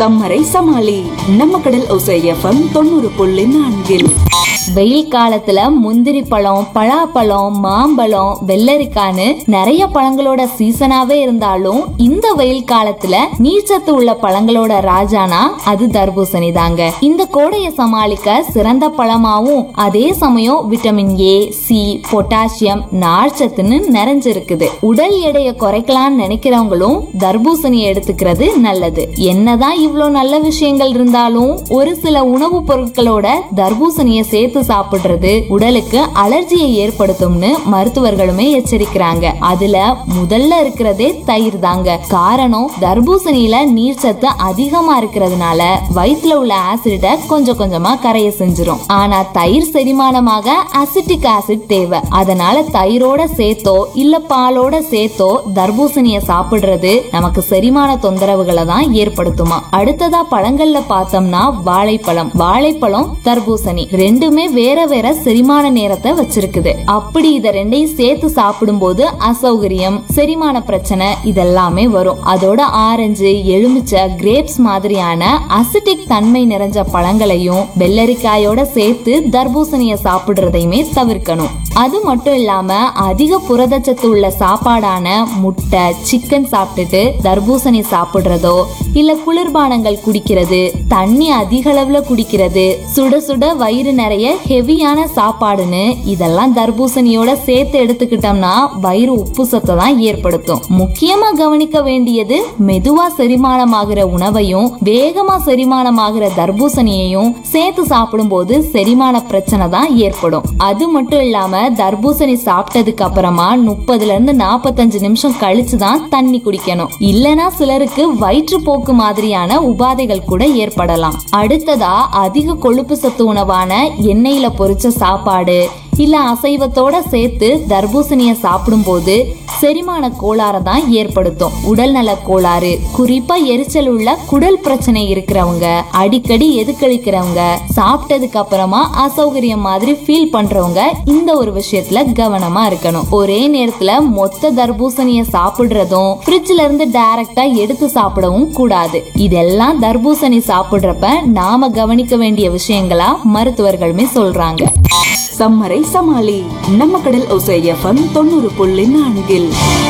சம்மரை சமாளி நம்ம கடல் ஒசை எஃப்எம் தொண்ணூறு புள்ளி நான்கில் வெயில் காலத்துல முந்திரி பழம் பலாப்பழம் மாம்பழம் வெள்ளரிக்கான்னு நிறைய பழங்களோட சீசனாவே இருந்தாலும் இந்த வெயில் காலத்துல நீர்ச்சத்து உள்ள பழங்களோட ராஜானா அது தர்பூசணி தாங்க இந்த கோடையை சமாளிக்க சிறந்த பழமாவும் அதே சமயம் விட்டமின் ஏ சி பொட்டாசியம் நார்ச்சத்துன்னு நிறைஞ்சிருக்குது உடல் எடையை குறைக்கலாம்னு நினைக்கிறவங்களும் தர்பூசணியை எடுத்துக்கிறது நல்லது என்னதான் இவ்ளோ நல்ல விஷயங்கள் இருந்தாலும் ஒரு சில உணவுப் பொருட்களோட தர்பூசணியை சேர்த்து சாப்பிடுறது உடலுக்கு அலர்ஜியை ஏற்படுத்தும்னு மருத்துவர்களுமே எச்சரிக்கிறாங்க அதுல முதல்ல இருக்கிறதே தயிர் தாங்க காரணம் தர்பூசணியில நீர்ச்சத்து அதிகமா இருக்கிறதுனால வயிற்றுல உள்ள ஆசிட கொஞ்சம் கொஞ்சமா கரைய செஞ்சிரும் ஆனா தயிர் செரிமானமாக அசிட்டிக் ஆசிட் தேவை அதனால தயிரோட சேர்த்தோ இல்ல பாலோட சேர்த்தோ தர்பூசணிய சாப்பிடுறது நமக்கு செரிமான தொந்தரவுகளை தான் ஏற்படுத்துமா அடுத்ததா பழங்கள்ல பார்த்தோம்னா வாழைப்பழம் வாழைப்பழம் தர்பூசணி ரெண்டுமே வேற வேற செரிமான நேரத்தை வச்சிருக்குது அப்படி இத ரெண்டையும் சேர்த்து சாப்பிடும்போது அசௌகரியம் செரிமான பிரச்சனை இதெல்லாமே வரும் அதோட ஆரஞ்சு எலுமிச்சை கிரேப்ஸ் மாதிரியான அசிட்டிக் தன்மை நிறைஞ்ச பழங்களையும் வெள்ளரிக்காயோட சேர்த்து தர்பூசணிய சாப்பிடுறதையுமே தவிர்க்கணும் அது மட்டும் இல்லாம அதிக புரதச்சத்து உள்ள சாப்பாடான முட்டை சிக்கன் சாப்பிட்டுட்டு தர்பூசணி சாப்பிடுறதோ இல்ல குளிர்பானங்கள் குடிக்கிறது தண்ணி அதிக அளவுல குடிக்கிறது சுட சுட வயிறு நிறைய ஹெவியான சாப்பாடுன்னு இதெல்லாம் தர்பூசணியோட சேர்த்து எடுத்துக்கிட்டோம்னா வயிறு உப்பு சத்தை தான் ஏற்படுத்தும் முக்கியமா கவனிக்க வேண்டியது மெதுவா செரிமானமாகிற உணவையும் வேகமா செரிமானமாகிற தர்பூசணியையும் சேர்த்து சாப்பிடும்போது செரிமான பிரச்சனை தான் ஏற்படும் அது மட்டும் இல்லாம தர்பூசணி சாப்பிட்டதுக்கு அப்புறமா முப்பதுல இருந்து நாற்பத்தஞ்சு நிமிஷம் கழிச்சு தான் தண்ணி குடிக்கணும் இல்லனா சிலருக்கு வயிற்றுப்போக்கு மாதிரியான உபாதைகள் கூட ஏற்படலாம் அடுத்ததா அதிக கொழுப்பு சத்து உணவான எண்ணெயில பொரிச்ச சாப்பாடு இல்ல அசைவத்தோட சேர்த்து தர்பூசணிய சாப்பிடும்போது செரிமான கோளாறை தான் ஏற்படுத்தும் உடல் நல கோளாறு குறிப்பா எரிச்சல் உள்ள குடல் பிரச்சனை இருக்கிறவங்க அடிக்கடி எதுக்களிக்கிறவங்க சாப்பிட்டதுக்கு அப்புறமா அசௌகரியம் மாதிரி ஃபீல் பண்றவங்க இந்த ஒரு விஷயத்துல கவனமா இருக்கணும் ஒரே நேரத்துல மொத்த தர்பூசணிய சாப்பிடுறதும் ஃப்ரிட்ஜ்ல இருந்து டைரக்டா எடுத்து சாப்பிடவும் கூடாது இதெல்லாம் தர்பூசணி சாப்பிடுறப்ப நாம கவனிக்க வேண்டிய விஷயங்களா மருத்துவர்களுமே சொல்றாங்க சம்மரை சமாளி நம்ம கடல் ஒசை எஃப்எம் தொண்ணூறு புள்ளி நான்கில்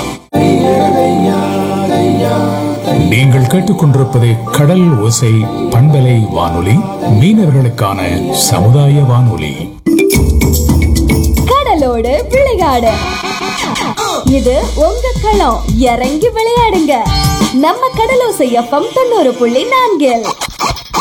நீங்கள் கேட்டுக்கொண்டிருப்பது கடல் ஓசை பண்பலை வானொலி மீனவர்களுக்கான சமுதாய வானொலி கடலோடு விளையாடு இது உங்க களம் இறங்கி விளையாடுங்க நம்ம கடலோசை எஃப்எம் தொண்ணூறு புள்ளி நான்கில்